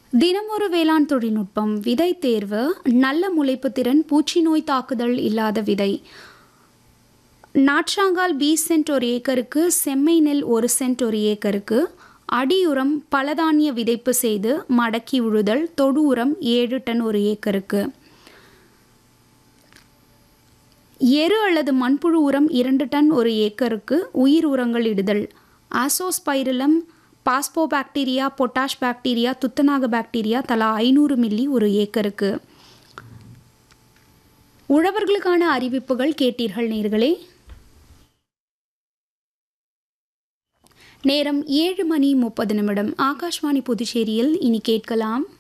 தினமொரு வேளாண் தொழில்நுட்பம் விதை தேர்வு நல்ல முளைப்பு திறன் பூச்சி நோய் தாக்குதல் இல்லாத விதை நாற்றாங்கால் பி சென்ட் ஒரு ஏக்கருக்கு செம்மை நெல் ஒரு சென்ட் ஒரு ஏக்கருக்கு அடியுரம் பலதானிய விதைப்பு செய்து மடக்கி உழுதல் தொடு உரம் ஏழு டன் ஒரு ஏக்கருக்கு எரு அல்லது மண்புழு உரம் இரண்டு டன் ஒரு ஏக்கருக்கு உயிர் உரங்கள் இடுதல் ஆசோஸ்பைரிலம் பாஸ்போபாக்டீரியா பொட்டாஷ் பாக்டீரியா துத்தநாக பாக்டீரியா தலா ஐநூறு மில்லி ஒரு ஏக்கருக்கு உழவர்களுக்கான அறிவிப்புகள் கேட்டீர்கள் நேர்களே நேரம் ஏழு மணி முப்பது நிமிடம் ஆகாஷ்வாணி புதுச்சேரியில் இனி கேட்கலாம்